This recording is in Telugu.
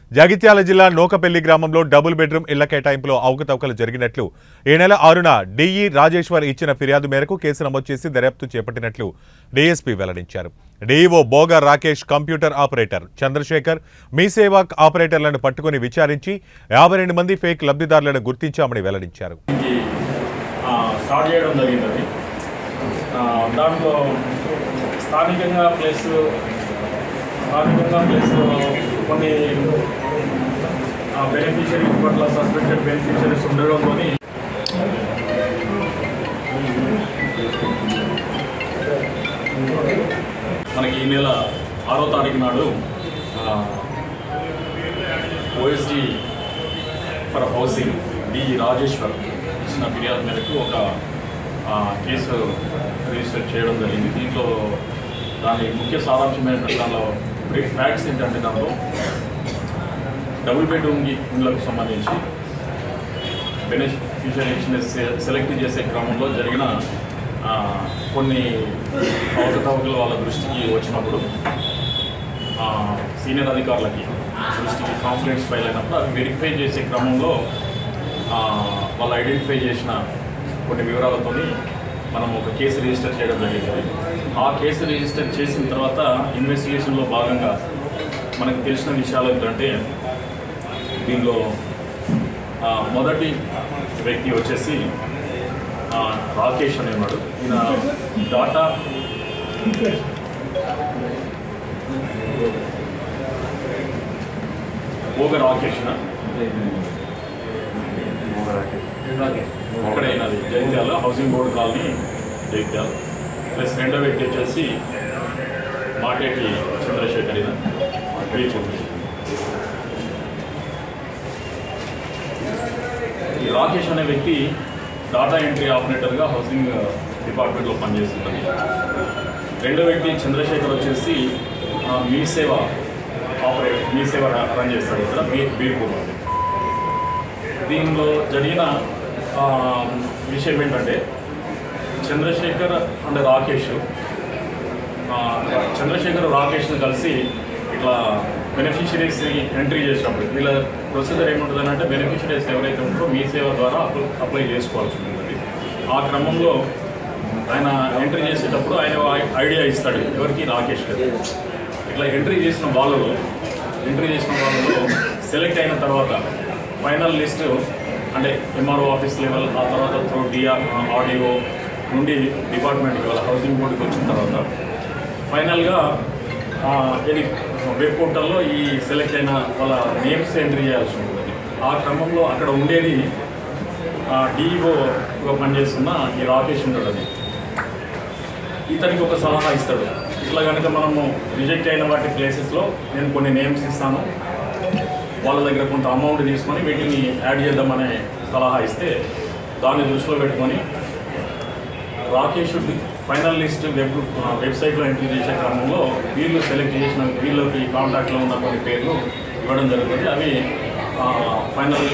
జగిత్యాల జిల్లా నోకపల్లి గ్రామంలో డబుల్ బెడ్రూమ్ ఇళ్ల కేటాయింపులో అవకతవకలు జరిగినట్లు ఈ నెల ఆరున డిఈ రాజేశ్వర్ ఇచ్చిన ఫిర్యాదు మేరకు కేసు నమోదు చేసి దర్యాప్తు చేపట్టినట్లు డీఎస్పీ వెల్లడించారు DEO Boga Rakesh computer operator Chandrasekhar మీ సేవాక్ ఆపరేటర్లను పట్టుకుని విచారించి యాభై రెండు మంది ఫేక్ లబ్ధిదారులను గుర్తించామని వెల్లడించారు దీనికి ఆ, స్టార్ట్ చేయడం జరిగింది అది ఆ, దాంట్లో స్థానికంగా ప్లస్ స్థానికంగా ప్లస్ కొన్ని బెనిఫిషరీస్ పట్ల సస్పెక్టెడ్ బెనిఫిషరీస్ ఉండడంతో మనకి ఈ నెల ఆరో తారీఖు నాడు OSD for housing D Rajeshwar ఇచ్చిన ఫిర్యాదు మేరకు ఒక ఆ, కేసు రిజిస్టర్ చేయడం జరిగింది దీంట్లో దాని ముఖ్య సారాంశం ఏంటంటే దానిలో బ్రీఫ్ ఫ్యాక్ట్స్ ఏంటంటే దాంట్లో డబుల్ బెడ్రూమ్ ఇళ్లకు సంబంధించి బెనిఫిషియరీస్ని సెలెక్ట్ చేసే క్రమంలో జరిగిన ఆ, కొన్ని అవకతవకలు వాళ్ళ దృష్టికి వచ్చినప్పుడు ఆ, సీనియర్ అధికారులకి దృష్టికి కాంప్లైంట్స్ ఫైల్ అయినప్పుడు అవి వెరిఫై చేసే క్రమంలో ఆ, వాళ్ళు ఐడెంటిఫై చేసిన కొన్ని వివరాలతో మనం ఒక కేసు రిజిస్టర్ చేయడం జరిగింది ఆ కేసు రిజిస్టర్ చేసిన తర్వాత ఇన్వెస్టిగేషన్లో భాగంగా మనకు తెలిసిన విషయాలు ఏంటంటే దీనిలో ఆ, మొదటి వ్యక్తి వచ్చేసి ఆ, రాకేష్ అనేవాడు ఈయన డాటా భోగ రాకేష్ ఇక్కడే అది Jagtial housing board colony Jagtial plus రెండో వ్యక్తి వచ్చేసి మాటేటి చంద్రశేఖర్ ఈయన వీచూరు. ఈ రాకేష్ అనే వ్యక్తి డాటా ఎంట్రీ ఆపరేటర్గా హౌసింగ్ డిపార్ట్మెంట్లో పనిచేస్తుంది రెండో వ్యక్తి చంద్రశేఖర్ వచ్చేసి ఆ, మీ సేవ ఆపరేట్ మీ సేవ ర- రన్ చేస్తాడు ఇక్కడ బీ బీర్పూర్ దీనిలో జరిగిన ఆ, విషయం ఏంటంటే చంద్రశేఖర్ అండ్ రాకేష్ ఆ, చంద్రశేఖర్ రాకేష్ని కలిసి ఇట్లా బెనిఫిషరీస్ ఎంట్రీ చేసినప్పుడు వీళ్ళ ప్రొసీజర్ ఏముంటుంది అంటే బెనిఫిషరీస్ ఎవరైతే ఉంటారో మీ సేవ ద్వారా అప్లై అప్లై చేసుకోవాల్సి ఉంటుంది ఆ క్రమంలో ఆయన ఎంట్రీ చేసేటప్పుడు ఆయన ఐ- ఐడియా ఇస్తాడు ఎవరికి రాకేష్ గారు ఇట్లా ఎంట్రీ చేసిన వాళ్ళలో ఎంట్రీ చేసిన వాళ్ళలో సెలెక్ట్ అయిన తర్వాత ఫైనల్ లిస్ట్ అంటే ఎంఆర్ఓ ఆఫీస్ లెవెల్ ఆ తర్వాత త్రూ డిఆర్ ఆడిఓ నుండి డిపార్ట్మెంట్కి వాళ్ళ హౌసింగ్ బోర్డుకి వచ్చిన తర్వాత ఫైనల్గా ఆ, ఇది వెబ్ పోర్టల్లో ఈ సెలెక్ట్ అయిన వాళ్ళ నేమ్స్ ఎంట్రీ చేయాల్సి ఉంటుంది ఆ క్రమంలో అక్కడ ఉండేది డిఈఓగా పనిచేస్తున్న ఈ రాకేష్ ఉంటాడు అది ఇతనికి ఒక సలహా ఇస్తాడు ఇట్లా కనుక మనము రిజెక్ట్ అయిన వాటి ప్లేసెస్లో నేను కొన్ని నేమ్స్ ఇస్తాను వాళ్ళ దగ్గర కొంత అమౌంట్ తీసుకొని వీటిని యాడ్ చేద్దామనే సలహా ఇస్తే దాన్ని దృష్టిలో పెట్టుకొని రాకేష్ ఫైనల్ లిస్ట్ వెబ్ వెబ్సైట్లో ఎంట్రీ చేసే క్రమంలో వీళ్ళు సెలెక్ట్ చేసిన వీళ్ళకి కాంటాక్ట్లో ఉన్న కొన్ని పేర్లు ఇవ్వడం జరుగుతుంది అవి ఫైనల్